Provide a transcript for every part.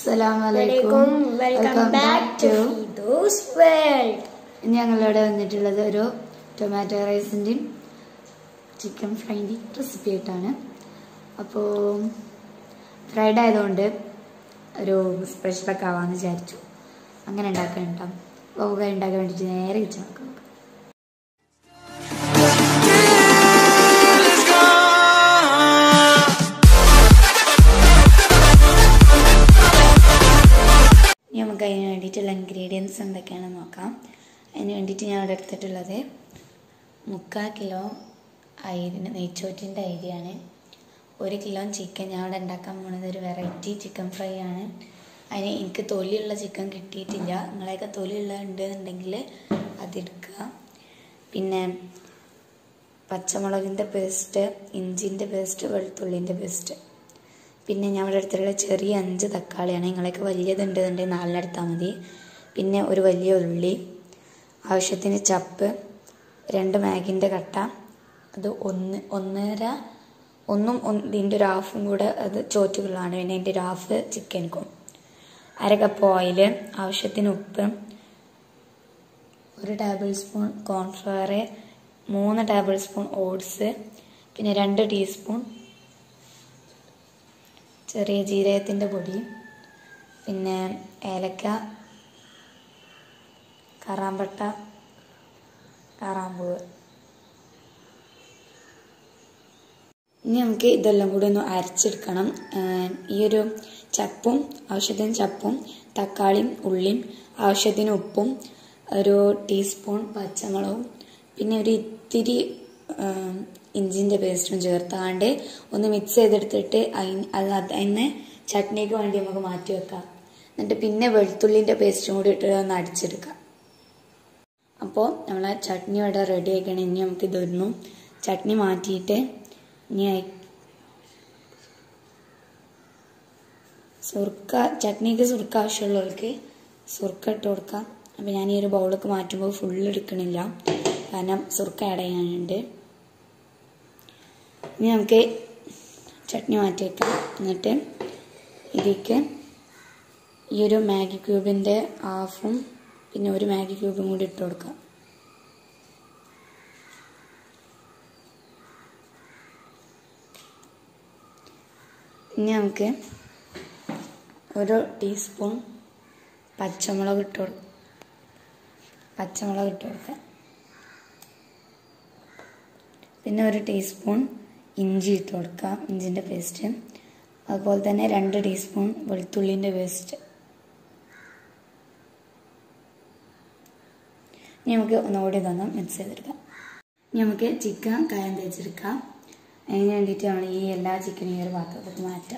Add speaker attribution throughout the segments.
Speaker 1: അസ്സലാമലൈക്കും
Speaker 2: welcome back to Fidos world
Speaker 1: ഇന്ന് ഞങ്ങളിവിടെ വന്നിട്ടുള്ളത് ഒരു ടൊമാറ്റോ റൈസിൻ്റെയും ചിക്കൻ ഫ്രൈൻ്റെയും റെസിപ്പി ആയിട്ടാണ് അപ്പോൾ ഫ്രൈഡ് ആയതുകൊണ്ട് ഒരു സ്പെഷ്യലൊക്കെ ആവാമെന്ന് വിചാരിച്ചു അങ്ങനെ ഉണ്ടാക്കാൻ കേട്ടോ അപ്പോൾ ഉണ്ടാക്കാൻ വേണ്ടിയിട്ട് നേരെ കിച്ചൺ നോക്കാം ഇനി നമുക്ക് അതിന് വേണ്ടിയിട്ടുള്ള ഇൻഗ്രീഡിയൻസ് എന്തൊക്കെയാണെന്ന് നോക്കാം അതിന് വേണ്ടിയിട്ട് ഞാൻ ഇവിടെ എടുത്തിട്ടുള്ളത് മുക്കാൽ കിലോ അരിന് നെയ്ച്ചോറ്റിൻ്റെ അരിയാണ് ഒരു കിലോ ചിക്കൻ ഞാൻ ഇവിടെ ഉണ്ടാക്കാൻ പോകുന്നത് ഒരു വെറൈറ്റി ചിക്കൻ ഫ്രൈ ആണ് അതിന് എനിക്ക് തൊലിയുള്ള ചിക്കൻ കിട്ടിയിട്ടില്ല നിങ്ങളെയൊക്കെ തൊലിയുള്ള ഉണ്ടെന്നുണ്ടെങ്കിൽ അതെടുക്കുക പിന്നെ പച്ചമുളകിൻ്റെ പേസ്റ്റ് ഇഞ്ചിൻ്റെ പേസ്റ്റ് വെളുത്തുള്ളിൻ്റെ പേസ്റ്റ് പിന്നെ ഞാൻ ഇവിടെ എടുത്തിട്ടുള്ള ചെറിയ അഞ്ച് തക്കാളിയാണ് നിങ്ങളൊക്കെ വലിയതുണ്ടെന്നുണ്ടെങ്കിൽ നാലിനെടുത്താൽ മതി പിന്നെ ഒരു വലിയ ഉള്ളി ആവശ്യത്തിന് ചപ്പ് രണ്ട് മാഗിൻ്റെ കട്ട അത് ഒന്ന് ഒന്നര ഒന്നും ഒന്ന് ഇതിൻ്റെ ഒരു ഹാഫും കൂടെ അത് ചോറ്റുകളാണ് പിന്നെ അതിൻ്റെ ഒരു ഹാഫ് ചിക്കൻക്കും അര കപ്പ് ഓയിൽ ആവശ്യത്തിന് ഉപ്പ് ഒരു ടേബിൾ സ്പൂൺ കോൺഫ്ലവർ മൂന്ന് ടേബിൾ സ്പൂൺ ഓട്സ് പിന്നെ രണ്ട് ടീസ്പൂൺ ചെറിയ ജീരകത്തിൻ്റെ പൊടി പിന്നെ ഏലക്ക കറാമ്പട്ട കറാമ്പൂവ് ഇനി നമുക്ക് ഇതെല്ലാം കൂടി ഒന്ന് അരച്ചെടുക്കണം ഈ ഒരു ചപ്പും ആവശ്യത്തിന് ചപ്പും തക്കാളിയും ഉള്ളിയും ആവശ്യത്തിന് ഉപ്പും ഒരു ടീസ്പൂൺ പച്ചമുളകും പിന്നെ ഒരു ഇത്തിരി ഇഞ്ചിൻ്റെ പേസ്റ്റും ചേർത്താണ്ട് ഒന്ന് മിക്സ് ചെയ്തെടുത്തിട്ട് അത് അതിന് ചട്നിക്ക് വേണ്ടി നമുക്ക് മാറ്റി വെക്കാം എന്നിട്ട് പിന്നെ വെളുത്തുള്ളിൻ്റെ പേസ്റ്റും കൂടി ഇട്ട് ഒന്ന് അടിച്ചെടുക്കാം അപ്പോൾ നമ്മളെ ചട്നി ഇവിടെ റെഡി ആക്കണം ഇനി നമുക്ക് ഇതൊന്നും ചട്നി മാറ്റിയിട്ട് ഇനി സുർക്ക ചട്നിക്ക് സുർക്ക ആവശ്യമുള്ളവർക്ക് സുർക്ക ഇട്ട് കൊടുക്കാം അപ്പോൾ ഞാൻ ഈ ഒരു ബൗളൊക്കെ മാറ്റുമ്പോൾ ഫുള്ള് എടുക്കണില്ല കാരണം സുർക്ക ആഡ് ചെയ്യാനുണ്ട് ഇനി നമുക്ക് ചട്നി മാറ്റി വയ്ക്കാം എന്നിട്ട് ഇതിലേക്ക് ഈ ഒരു മാഗി ക്യൂബിൻ്റെ ഹാഫും പിന്നെ ഒരു മാഗി ക്യൂബും കൂടി ഇട്ട് കൊടുക്കാം ഇനി നമുക്ക് ഒരു ടീസ്പൂൺ പച്ചമുളക് ഇട്ട് കൊടുക്കാം പച്ചമുളക് ഇട്ട് കൊടുക്കാം പിന്നെ ഒരു ടീസ്പൂൺ ഇഞ്ചി ഇട്ട് കൊടുക്കാം ഇഞ്ചിൻ്റെ പേസ്റ്റ് അതുപോലെ തന്നെ രണ്ട് ടീസ്പൂൺ വെളുത്തുള്ളിൻ്റെ പേസ്റ്റ് ഇനി നമുക്ക് ഒന്നുകൂടി ഇതൊന്ന് മിക്സ് ചെയ്തെടുക്കാം ഇനി നമുക്ക് ചിക്കൻ കായം തേച്ചെടുക്കാം അതിന് വേണ്ടിയിട്ട് നമ്മൾ ഈ എല്ലാ ചിക്കനും ഈ ഒരു പാത്രത്തിൽ മാറ്റാം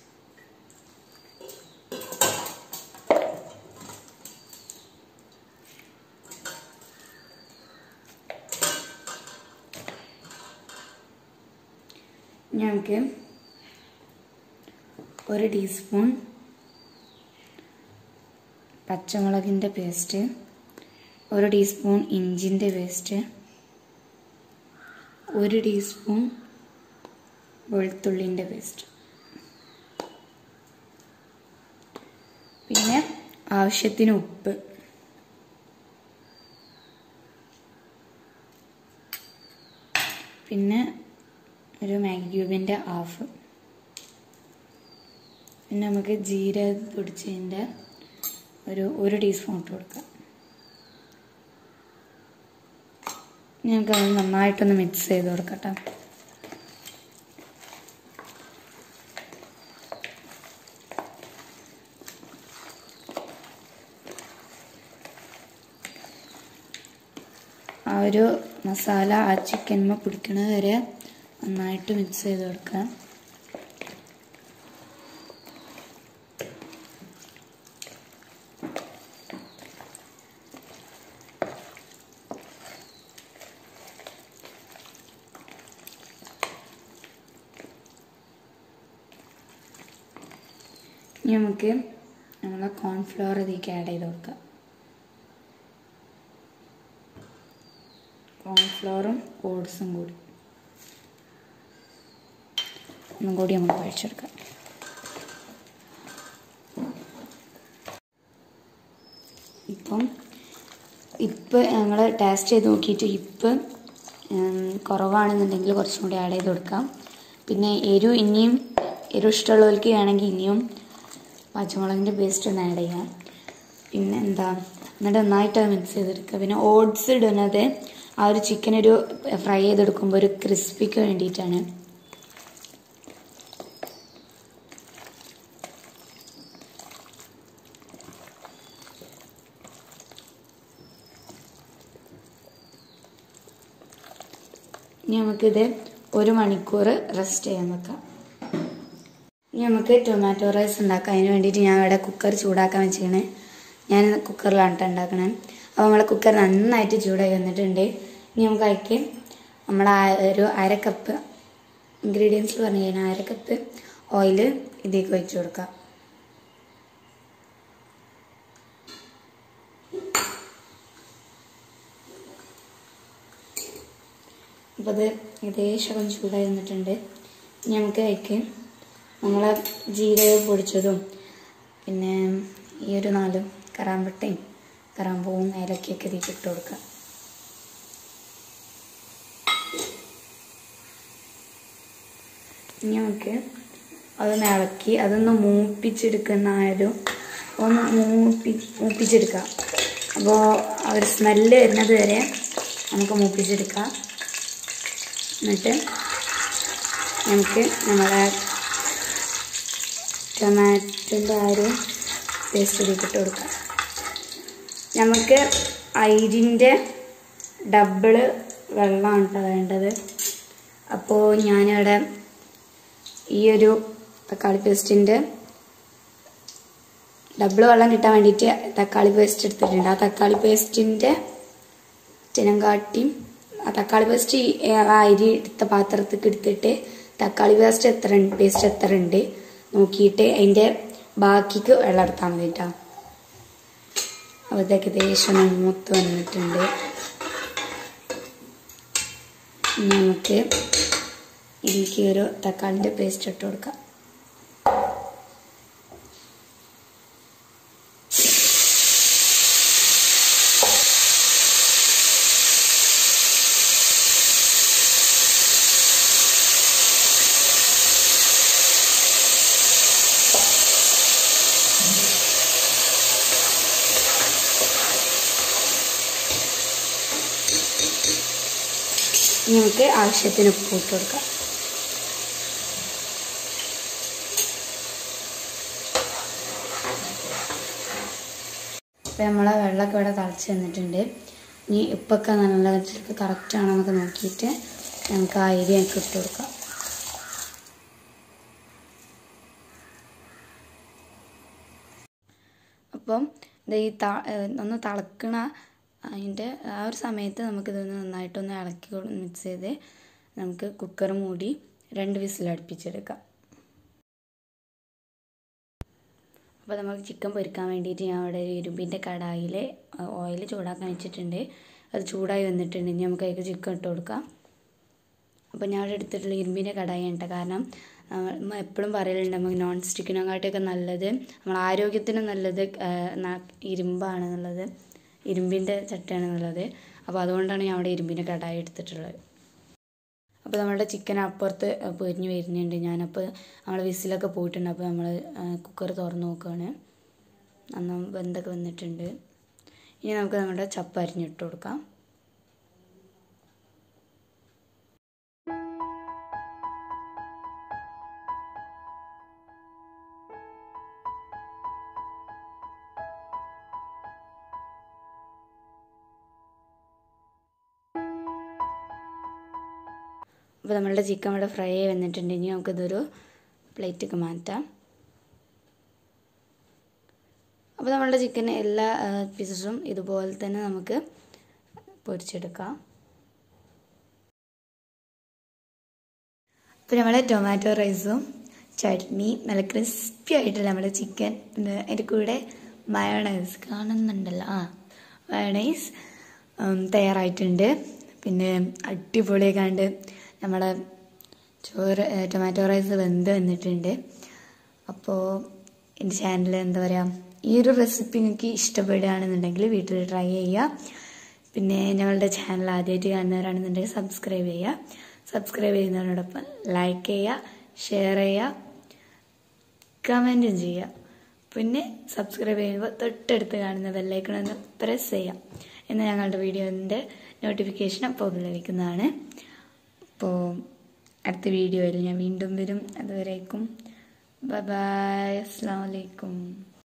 Speaker 1: ഞങ്ങൾക്ക് ഒരു ടീസ്പൂൺ പച്ചമുളകിൻ്റെ പേസ്റ്റ് ഒരു ടീസ്പൂൺ ഇഞ്ചിൻ്റെ പേസ്റ്റ് ഒരു ടീസ്പൂൺ വെളുത്തുള്ളിൻ്റെ പേസ്റ്റ് പിന്നെ ആവശ്യത്തിന് ഉപ്പ് പിന്നെ ഒരു മാഗി ക്യൂബിൻ്റെ ഹാഫ് പിന്നെ നമുക്ക് ജീരക പൊടിച്ചതിൻ്റെ ഒരു ഒരു ടീസ്പൂൺ ഇട്ട് കൊടുക്കാം ഞങ്ങൾക്ക് അത് നന്നായിട്ടൊന്ന് മിക്സ് ചെയ്ത് കൊടുക്കട്ടെ ആ ഒരു മസാല ആ ചിക്കന്മ പിടിക്കണത് വരെ നന്നായിട്ട് മിക്സ് ചെയ്ത് കൊടുക്കാം ഇനി നമുക്ക് നമ്മളെ കോൺഫ്ലവർ ഇതിലേക്ക് ആഡ് ചെയ്ത് കൊടുക്കാം കോൺഫ്ലവറും ഓട്സും കൂടി ഒന്നും കൂടി നമുക്ക് കഴിച്ചെടുക്കാം അപ്പം ഇപ്പം ഞങ്ങൾ ടേസ്റ്റ് ചെയ്ത് നോക്കിയിട്ട് ഇപ്പം കുറവാണെന്നുണ്ടെങ്കിൽ കുറച്ചും കൂടി ആഡ് ചെയ്ത് കൊടുക്കാം പിന്നെ എരു ഇനിയും എരു ഇഷ്ടമുള്ളവർക്ക് വേണമെങ്കിൽ ഇനിയും പച്ചമുളകിൻ്റെ പേസ്റ്റ് ഒന്ന് ആഡ് ചെയ്യാം പിന്നെ എന്താ എന്നിട്ട് നന്നായിട്ട് മിക്സ് ചെയ്തെടുക്കുക പിന്നെ ഓട്സ് ഇടുന്നത് ആ ഒരു ചിക്കൻ ഒരു ഫ്രൈ ചെയ്തെടുക്കുമ്പോൾ ഒരു ക്രിസ്പിക്ക് വേണ്ടിയിട്ടാണ് ഇനി നമുക്കിത് ഒരു മണിക്കൂർ റെസ്റ്റ് ചെയ്യാൻ വെക്കാം ഇനി നമുക്ക് ടൊമാറ്റോ റൈസ് ഉണ്ടാക്കാം അതിന് വേണ്ടിയിട്ട് ഞാൻ ഇവിടെ കുക്കർ ചൂടാക്കാൻ വെച്ചാണ് ഞാൻ കുക്കറിലാണ് കേട്ടോ ഉണ്ടാക്കണേ അപ്പോൾ നമ്മളെ കുക്കർ നന്നായിട്ട് ചൂടായി വന്നിട്ടുണ്ട് ഇനി നമുക്ക് അതിലേക്ക് നമ്മൾ ഒരു അര കപ്പ് ഇൻഗ്രീഡിയൻസ് പറഞ്ഞു കഴിഞ്ഞാൽ അര കപ്പ് ഓയിൽ ഇതിലേക്ക് ഒഴിച്ചു കൊടുക്കാം അപ്പോൾ അത് ഏകദേശം ചൂടായി വന്നിട്ടുണ്ട് ഇനി നമുക്ക് അതിലേക്ക് നമ്മളെ ജീരകം പൊടിച്ചതും പിന്നെ ഈ ഒരു നാല് കറാമ്പട്ടയും കറാമ്പൂവും ഏലക്കയൊക്കെ ഇതിലേക്ക് ഇട്ട് കൊടുക്കാം ഇനി നമുക്ക് അതൊന്ന് ഇളക്കി അതൊന്ന് മൂപ്പിച്ചെടുക്കുന്ന ആ ഒരു ഒന്ന് മൂപ്പി മൂപ്പിച്ചെടുക്കാം അപ്പോൾ ആ ഒരു സ്മെല്ല് വരുന്നത് വരെ നമുക്ക് മൂപ്പിച്ചെടുക്കാം എന്നിട്ട് നമുക്ക് നമ്മളെ ടൊമാറ്റോൻ്റെ ആ ഒരു പേസ്റ്റ് ഇതിലേക്ക് ഇട്ട് കൊടുക്കാം നമുക്ക് അരിൻ്റെ ഡബിള് വെള്ളമാണ് കേട്ടോ വേണ്ടത് അപ്പോൾ ഞാനിവിടെ ഈ ഒരു തക്കാളി പേസ്റ്റിൻ്റെ ഡബിൾ വെള്ളം കിട്ടാൻ വേണ്ടിയിട്ട് തക്കാളി പേസ്റ്റ് എടുത്തിട്ടുണ്ട് ആ തക്കാളി പേസ്റ്റിൻ്റെ ചിനങ്കാട്ടിയും ആ തക്കാളി പേസ്റ്റ് ഈ ആ അരി എടുത്ത പാത്രത്തേക്ക് എടുത്തിട്ട് തക്കാളി പേസ്റ്റ് എത്ര പേസ്റ്റ് എത്ര ഉണ്ട് നോക്കിയിട്ട് അതിൻ്റെ ബാക്കിക്ക് വെള്ളം എടുത്താൽ മതി കേട്ടോ അപ്പോൾ ഇതൊക്കെ ഏകദേശം മൂത്ത് വന്നിട്ടുണ്ട് ഇനി നമുക്ക് ഇതിലേക്ക് ഒരു തക്കാളിൻ്റെ പേസ്റ്റ് ഇട്ട് കൊടുക്കാം ഇനി നമുക്ക് ആവശ്യത്തിന് ഉപ്പ് ഇട്ട് കൊടുക്കാം ഇപ്പം നമ്മളെ വെള്ളമൊക്കെ ഇവിടെ തിളച്ച് വന്നിട്ടുണ്ട് ഇനി ഉപ്പൊക്കെ നല്ല വെച്ചിട്ട് കറക്റ്റ് ആണെന്നൊക്കെ നോക്കിയിട്ട് നമുക്ക് ആ അരിയൊക്കെ ഇട്ട് കൊടുക്കാം അപ്പം ഇത് ഈ ത ഒന്ന് തിളക്കണ അതിൻ്റെ ആ ഒരു സമയത്ത് നമുക്കിതൊന്ന് നന്നായിട്ടൊന്ന് ഇളക്കി മിക്സ് ചെയ്ത് നമുക്ക് കുക്കർ മൂടി രണ്ട് വിസിൽ അടുപ്പിച്ചെടുക്കാം അപ്പോൾ നമുക്ക് ചിക്കൻ പൊരിക്കാൻ വേണ്ടിയിട്ട് ഞാൻ അവിടെ ഒരു ഇരുമ്പിൻ്റെ കടായിൽ ഓയിൽ ചൂടാക്കാൻ വെച്ചിട്ടുണ്ട് അത് ചൂടായി വന്നിട്ടുണ്ട് ഇനി നമുക്ക് അതിലേക്ക് ചിക്കൻ ഇട്ട് കൊടുക്കാം അപ്പോൾ ഞാൻ അവിടെ എടുത്തിട്ടുള്ള ഇരുമ്പിൻ്റെ കടായി ഉണ്ട് കാരണം നമ്മൾ എപ്പോഴും പറയലുണ്ട് നമുക്ക് നോൺ സ്റ്റിക്കിനെക്കാട്ടിയൊക്കെ നല്ലത് നമ്മൾ ആരോഗ്യത്തിന് നല്ലത് ഇരുമ്പാണ് എന്നുള്ളത് ഇരുമ്പിൻ്റെ ചട്ടയാണ് എന്നുള്ളത് അപ്പോൾ അതുകൊണ്ടാണ് ഞാൻ അവിടെ ഇരുമ്പിൻ്റെ കടായി എടുത്തിട്ടുള്ളത് അപ്പോൾ നമ്മളുടെ ചിക്കൻ അപ്പുറത്ത് പൊരിഞ്ഞ് വരുന്നുണ്ട് ഞാനപ്പോൾ നമ്മൾ വിസിലൊക്കെ പോയിട്ടുണ്ട് അപ്പോൾ നമ്മൾ കുക്കർ തുറന്ന് നോക്കുകയാണ് അന്ന് വെന്തൊക്കെ വന്നിട്ടുണ്ട് ഇനി നമുക്ക് നമ്മുടെ ചപ്പ് അരിഞ്ഞിട്ട് കൊടുക്കാം അപ്പോൾ നമ്മളുടെ ചിക്കൻ ഇവിടെ ഫ്രൈ ആയി വന്നിട്ടുണ്ട് ഇനി നമുക്കിതൊരു പ്ലേറ്റിലേക്ക് മാറ്റാം അപ്പോൾ നമ്മളുടെ ചിക്കൻ എല്ലാ പീസസും ഇതുപോലെ തന്നെ നമുക്ക് പൊരിച്ചെടുക്കാം അപ്പോൾ നമ്മളെ ടൊമാറ്റോ റൈസും ചട്നി നല്ല ക്രിസ്പി ആയിട്ടുള്ള നമ്മുടെ ചിക്കൻ അതിൻ്റെ കൂടെ മയോണൈസ് കാണുന്നുണ്ടല്ലോ ആ മയോണൈസ് തയ്യാറായിട്ടുണ്ട് പിന്നെ അടിപൊളിയാക്കാണ്ട് നമ്മുടെ ചോറ് ടൊമാറ്റോ റൈസ് വെന്ത് വന്നിട്ടുണ്ട് അപ്പോൾ എൻ്റെ ചാനൽ എന്താ പറയുക ഈ ഒരു റെസിപ്പി നിങ്ങൾക്ക് ഇഷ്ടപ്പെടുകയാണെന്നുണ്ടെങ്കിൽ വീട്ടിൽ ട്രൈ ചെയ്യുക പിന്നെ ഞങ്ങളുടെ ചാനൽ ആദ്യമായിട്ട് കാണുന്നവരാണെന്നുണ്ടെങ്കിൽ സബ്സ്ക്രൈബ് ചെയ്യുക സബ്സ്ക്രൈബ് ചെയ്യുന്നതിനോടൊപ്പം ലൈക്ക് ചെയ്യുക ഷെയർ ചെയ്യുക കമൻറ്റും ചെയ്യുക പിന്നെ സബ്സ്ക്രൈബ് ചെയ്യുമ്പോൾ തൊട്ടടുത്ത് കാണുന്ന ബെല്ലൈക്കൺ ഒന്ന് പ്രസ് ചെയ്യാം എന്നാൽ ഞങ്ങളുടെ വീഡിയോൻ്റെ നോട്ടിഫിക്കേഷൻ അപ്പോൾ ലഭിക്കുന്നതാണ് അപ്പോൾ അടുത്ത വീഡിയോയിൽ ഞാൻ വീണ്ടും വരും അതുവരേക്കും ബൈ ബൈ അസ്സാം വലൈക്കും